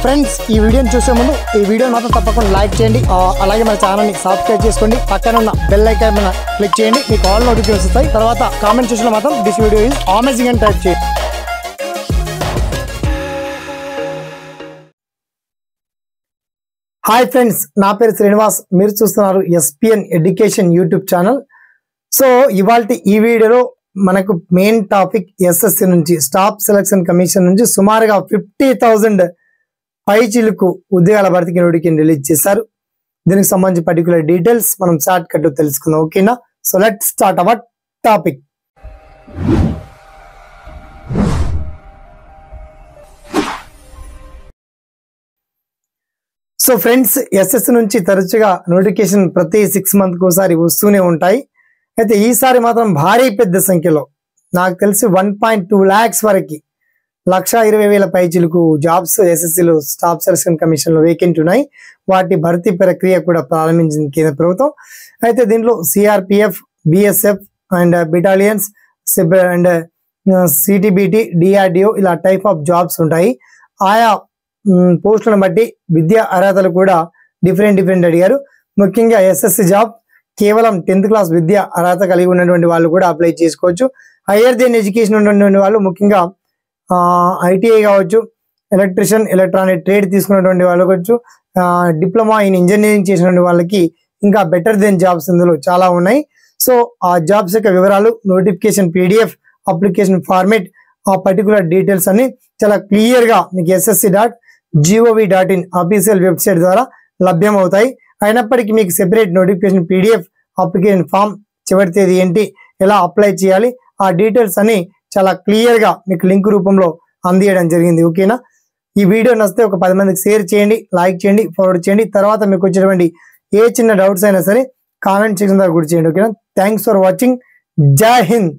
friends ఈ వీడియోని చూసే ముందు ఈ వీడియో మాత్రం తప్పకుండా లైక్ చేయండి ఆ, అలాగే మన ఛానల్ని సబ్స్క్రైబ్ చేసుకోండి పక్కన ఉన్న బెల్ ఐకాన్ మీద క్లిక్ చేయండి మీకు ఆల్ నోటిఫికేషన్ వస్తాయి తర్వాత కామెంట్ సెక్షన్లో మాత్రం దిస్ వీడియో ఈజ్ అమేజింగ్ అని టైప్ చేయండి హాయ్ ఫ్రెండ్స్ నా పేరు శ్రీనివాస్ మీరు చూస్తున్నారు SPN education YouTube channel so ఇవాళ ఈ వీడియోలో మనకు మెయిన్ టాపిక్ ఎస్ఎస్సి నుంచి స్టాఫ్ సెలక్షన్ కమిషన్ నుంచి సుమారుగా ఫిఫ్టీ థౌజండ్ పైచిలకు ఉద్యోగాల భర్తీకి నోటికి రిలీజ్ చేశారు దీనికి సంబంధించి పర్టికులర్ డీటెయిల్స్ మనం షార్ట్ కట్ తెలుసుకుందాం ఓకేనా so let start our topic so friends SS నుంచి తరచుగా నోటిఫికేషన్ ప్రతి సిక్స్ మంత్ ఒకసారి వస్తూనే ఉంటాయి అయితే ఈసారి మాత్రం భారీ పెద్ద సంఖ్యలో నాకు తెలిసి వన్ పాయింట్ టూ ల్యాక్స్ వరకు లక్ష ఇరవై వేల పైచిలకు జాబ్స్ ఎస్ఎస్సిలో స్టాఫ్ సెలక్షన్ కమిషన్లో వేకెంట్ ఉన్నాయి వాటి భర్తీ ప్రక్రియ కూడా ప్రారంభించింది కేంద్ర ప్రభుత్వం అయితే దీంట్లో సిఆర్పిఎఫ్ బిఎస్ఎఫ్ అండ్ బిటాలియన్స్ సిబ్ అండ్ సిటిబిటి డిఆర్డిఓ ఇలా టైప్ ఆఫ్ జాబ్స్ ఉంటాయి ఆయా మ్, పోస్టులను బట్టి విద్యా అర్హతలు కూడా డిఫరెంట్ డిఫరెంట్ అడిగారు ముఖ్యంగా ఎస్ఎస్సి జాబ్ కేవలం టెన్త్ క్లాస్ విద్య అర్హత కలిగి ఉన్నటువంటి వాళ్ళు కూడా అప్లై చేసుకోవచ్చు హయ్యర్ దెన్ ఎడ్యుకేషన్ ఉన్నటువంటి వాళ్ళు ముఖ్యంగా ఐటీఐ కావచ్చు ఎలక్ట్రిషియన్ ఎలక్ట్రానిక్ ట్రేడ్ తీసుకున్నటువంటి వాళ్ళు కావచ్చు డిప్లొమా ఇన్ ఇంజనీరింగ్ చేసినటువంటి వాళ్ళకి ఇంకా బెటర్ దెన్ జాబ్స్ ఇందులో చాలా ఉన్నాయి సో ఆ జాబ్స్ యొక్క వివరాలు నోటిఫికేషన్ పీడిఎఫ్ అప్లికేషన్ ఫార్మేట్ ఆ పర్టికులర్ డీటెయిల్స్ అన్ని చాలా క్లియర్ గా మీకు SSC dot gov dot in official website ద్వారా లభ్యం అవుతాయి అయినప్పటికీ మీకు separate notification PDF application form చివరి తేదీ ఏంటి ఎలా అప్లై చేయాలి ఆ డీటెయిల్స్ అన్ని చాలా క్లియర్ గా మీకు లింక్ రూపంలో అందియడం జరిగింది ఓకేనా ఈ వీడియో నచ్చితే ఒక పది మందికి షేర్ చేయండి లైక్ చేయండి ఫార్వర్డ్ చేయండి తర్వాత మీకు వచ్చేటువంటి ఏ చిన్న డౌట్స్ అయినా సరే కామెంట్ సెక్షన్ ద్వారా గుర్తు చేయండి ఓకేనా థ్యాంక్స్ ఫర్ వాచింగ్ జై హింద్